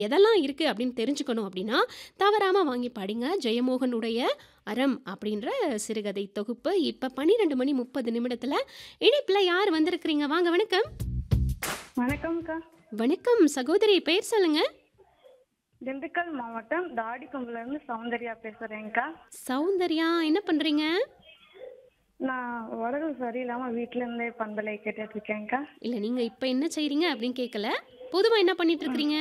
எதெல்லாம் இருக்கு அப்படின்னு தெரிஞ்சுக்கணும் அப்படின்னா, தவறாம வாங்கி படிங்க. ஜெயமோகனுடைய அறம் அப்படின்ற சிறுகதை தொகுப்பு. இப்ப 12 மணி 30 நிமிடத்துல இணைப்புல யார் வந்திருக்கிறீங்க? வாங்க வணக்கம். வணக்கம்க்கா. வணக்கம் சகோதரி. பெயர் சொல்லுங்க. திண்டுக்கல் மாவட்டம் தாடிக்கொம்புலேருந்து சௌந்தர்யா பேசுறேன்க்கா. சௌந்தர்யா என்ன பண்றீங்க? நான் உடல் சரியில்லாம வீட்ல இருந்தே பண்பலை கேட்டுட்டு இருக்கேன்க்கா. இல்ல நீங்க இப்ப என்ன செய்றீங்க அப்படின்னு கேட்கல. பொதுவா என்ன பண்ணிட்டு இருக்கிறீங்க?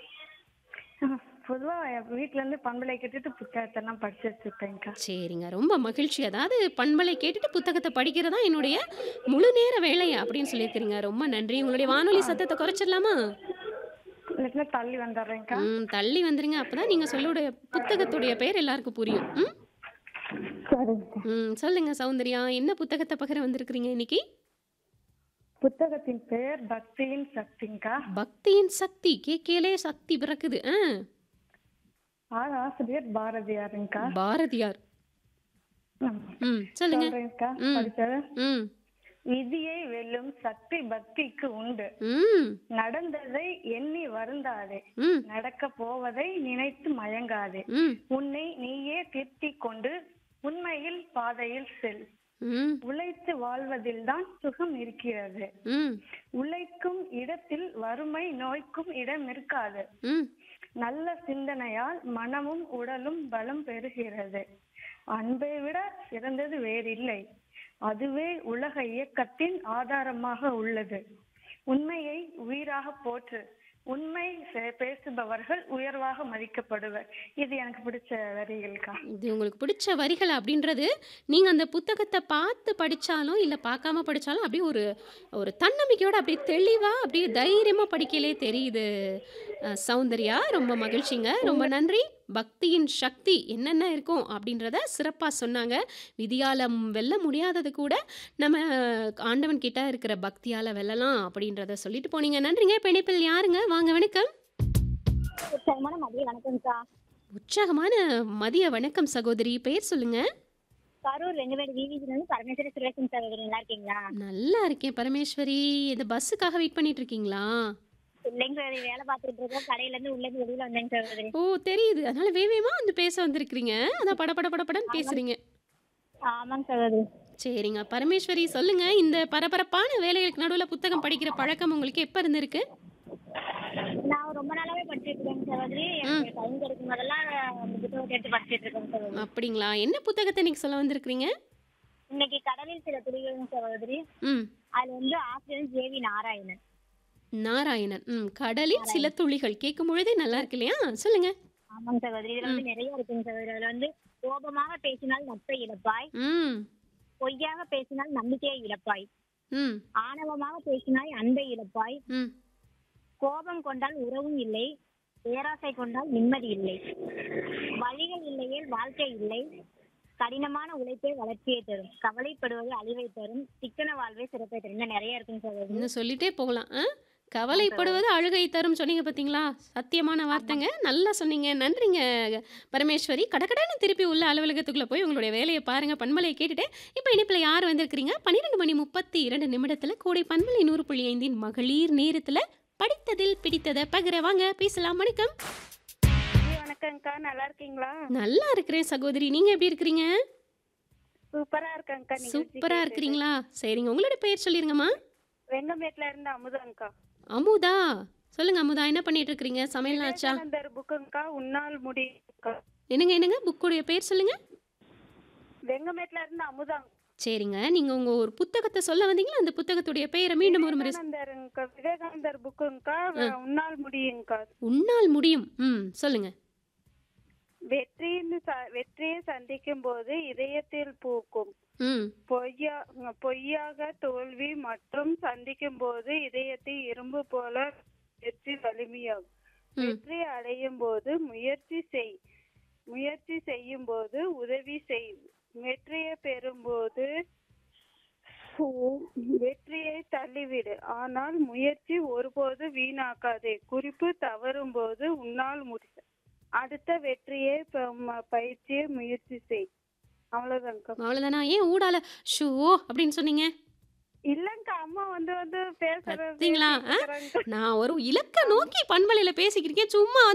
பொதுவா என் வீட்ல இருந்து பண்பலை கேட்டுட்டு புத்தகத்தெல்லாம் படிச்சுட்டு இருப்பேன்க்கா. சரிங்க. ரொம்ப மகிழ்ச்சி. அதாவது பண்பலை கேட்டுட்டு புத்தகத்த படிக்கிறதா என்னுடைய முழு நேர வேலை அப்படின்னு சொல்லியிருக்கிறீங்க. ரொம்ப நன்றி. உங்களுடைய வானொலி சத்தத்த குறைச்சிடலாமா? இல்லாட்டினா தள்ளி வந்துடுறேன்க்கா. ம். தள்ளி வந்துருங்க. அப்பதான் நீங்க சொல்லுடைய புத்தகத்துடைய பெயர் எல்லாருக்கும் புரியும். ம். சரிங்கக்கா. ம். சொல்லுங்க சௌந்தர்யா. என்ன புத்தகத்த பகிர வந்திருக்கிறீங்க இன்னைக்கு? புத்தகத்தின் பெயர் பக்தியின் சக்திங்க்கா. பக்தியின் சக்தி. கேட்கையிலே சக்தி பிறக்குது. ஆ. ஆ- ஆசிரியர் பாரதியாருங்கக்கா. பாரதியார். ஆமா. ம். சொல்லுங்க. சொல்றேன்க்கா. ம். படிச்சது ம். விதியை வெல்லும் சக்தி பக்திக்கு உண்டு ம். நடந்ததை எண்ணி வருந்தாதே ம். நடக்க போவதை நினைத்து மயங்காதே ம். உன்னை நீயே திருத்திக் கொண்டு உண்மையில் பாதையில் செல் ம். உழைத்து வாழ்வதில்தான் சுகம் இருக்கிறது ம். உழைக்கும் இடத்தில் வறுமை நோய்க்கும் இடம் இருக்காது ம். நல்ல சிந்தனையால் மனமும் உடலும் பலம் பெறுகிறது அன்பை விட சிறந்தது வேறில்லை அதுவே உலக இயக்கத்தின் ஆதாரமாக உள்ளது உண்மையை உயிராக போற்று உண்மை பே- பேசுபவர்கள் உயர்வாக மதிக்கப்படுவர் இது எனக்கு பிடிச்ச வரிகள்க்கா இது உங்களுக்கு பிடிச்ச வரிகள் அப்படின்றது, நீங்க அந்த புத்தகத்த பார்த்து படிச்சாலும், இல்ல பார்க்காம படிச்சாலும் அப்படியே ஒரு ஒரு தன்னம்பிக்கையோட அப்படியே தெளிவா, அப்படியே தைரியமா படிக்கையிலே தெரியுது. அ சௌந்தர்யா ரொம்ப மகிழ்ச்சிங்க. ரொம்ப நன்றி. பக்தியின் சக்தி என்னென்ன இருக்கும் அப்படின்றத சிறப்பா சொன்னாங்க. விதியால ம் வெல்ல முடியாதது கூட நம்ம ஆண்டவன் கிட்ட இருக்கிற பக்தியால வெல்லலாம் அப்படின்றத சொல்லிட்டு போனீங்க. நன்றிங்க. இப்ப இணைப்பில் யாருங்க? வாங்க வணக்கம். உற்சாகமான மதிய வணக்கம்க்கா உற்சாகமான மதிய வணக்கம் சகோதரி. பெயர் சொல்லுங்க. கரூர் வெங்கவேடு விவிஜில இருந்து பரமேஸ்வரி சுரேஷன் சகோதரி நல்லா இருக்கீங்களா நல்லா இருக்கேன் பரமேஸ்வரி. இந்த பஸ்ஸுக்காக வெயிட் பண்ணிட்டு இருக்கீங்களா? இல்லைங்க சகோதரி வேலை பார்த்துட்டு இருக்கோம் கடையில இருந்து உள்ள இருந்து வெளியில வந்தேங்க சகோதரி ஓ தெரியுது. அதனால வேகமா வந்து பேச வந்திருக்கிறீங்க. அதான் பட பட பட படன்னு பேசுறீங்க. ஆமாங்க சகோதரி சரிங்க. பரமேஸ்வரி சொல்லுங்க. இந்த பரபரப்பான வேலைகளுக்கு நடுவுல புத்தகம் படிக்கிற பழக்கம் உங்களுக்கு எப்ப இருந்திருக்கு? நான் ரொம்ப நாளாவே படிச்சிட்டு இருக்கேங்க சகோதரி எனக்கு டைம் கிடைக்கும் போதெல்லாம் அந்த புத்தகத்தை எடுத்து படிச்சிட்டு இருக்கேங்க சகோதரி அப்படிங்களா? என்ன புத்தகத்த இன்னைக்கு சொல்ல வந்திருக்கிறீங்க? இன்னைக்கு கடலில் சில துளிகள் சகோதரி ம். அது வந்து ஆசிரியர் ஜேவி நாராயணன் நாராயணன். ம். கடலில் சில துளிகள். கேட்கும் பொழுதே நல்லா இருக்கு இல்லையா? சொல்லுங்க. ஆமாங்க சகோதரி இதுல வந்து நிறைய இருக்குங்க சகோதரி அதுல வந்து கோபமாக பேசினால் நட்பை இழப்பாய் ம். பொய்யாக பேசினால் நம்பிக்கையை இழப்பாய் ம். ஆணவமாக பேசினாய் அன்பை இழப்பாய் ம். கோபம் கொண்டால் உறவும் இல்லை பேராசை கொண்டால் நிம்மதி இல்லை வழிகள் இல்லையேல் வாழ்க்கை இல்லை கடினமான உழைப்பே வளர்ச்சியை தரும் கவலைப்படுவது அழிவை தரும் சிக்கன வாழ்வே சிறப்பை தரும் இன்னும் நிறைய இருக்குங்க சகோதரி இன்னும் சொல்லிட்டே போகலாம். ஆ? கவலைப்படுவது அழுகை தரும் சொன்னீங்க பார்த்தீங்களா? சத்தியமான வார்த்தைங்க. நல்லா சொன்னீங்க. நன்றிங்க பரமேஸ்வரி. கடகடன்னு திருப்பி உள்ள அலுவலகத்துக்குள்ள போய் உங்களுடைய வேலைய பாருங்க. பண்பலைய கேட்டுட்டு, இப்ப இணைப்புல யார் வந்திருக்கிறீங்க? 12 மணி 32 நிமிடத்துல கோடை பண்பலை 100.5 இன் மகளிர் நேரத்துல படித்ததில் பிடித்தத பகிர வாங்க பேசலாம். வணக்கம். வணக்கம்க்கா நல்லா இருக்கீங்களா நல்லா இருக்கிறேன் சகோதரி. நீங்க எப்படி இருக்கிறீங்க? சூப்பரா இருக்கேன்க்கா சூப்பரா இருக்கிறீங்களா? சரிங்க. உங்களோட பெயர் சொல்லிருங்கம்மா. வெங்கமேட்ல இருந்து அமுதங்கா அமுதா. சொல்லுங்க அமுதா. என்ன பண்ணிட்டு இருக்கிறீங்க? சமையல்லாம் ஆச்சா? புக்குங்கக்கா உன்னால் முடியுங்கக்கா என்னங்க என்னங்க? புக்குடைய பெயர் சொல்லுங்க. வெங்கமேட்ல இருந்து அமுதாங்க சரிங்க. நீங்க உங்க ஒரு புத்தகத்த சொல்ல வந்தீங்களா? அந்த புத்தகத்துடைய பெயர மீண்டும் ஒரு முறை சொ- விவேகானந்தருங்கக்கா விவேகானந்தர் புக்குங்கக்கா ஆ. உன்னால் முடியுங்கக்கா உன்னால் முடியும். ம். சொல்லுங்க. வெற்றின்னு ச- வெற்றியை சந்திக்கும் போது இதயத்தில் பூக்கும் ம். பொய்யா பொய்யாக தோல்வி மற்றும் சந்திக்கும் போது இதயத்தில் இரும்பு போல வெற்றி வலிமையாகும் ம். வெற்றி அடையும் போது முயற்சி செய் முயற்சி செய்யும் போது உதவி செய் வெற்றியை பெறும்போது வெற்றியை தள்ளிவிடு ஆனால் முயற்சி ஒருபோது வீணாக்காதே குறிப்பு தவறும் போது உன்னால் முடி அடுத்த வெற்றியை ப- ம- பயிற்சியை முயற்சி செய் அவ்வளவுதான்க்கா அவ்வளவுதானா? ஏன் ஊடால ஷோ அப்படின்னு சொன்னீங்க? இல்லங்கா அம்மா வந்து வந்து பேசுறது பாத்தீங்களா? ஆ? பேசிட்டு நான் ஒரு இலக்க நோக்கி பண்பலையில பேசிக்கிட்டு இருக்கேன். சும்மா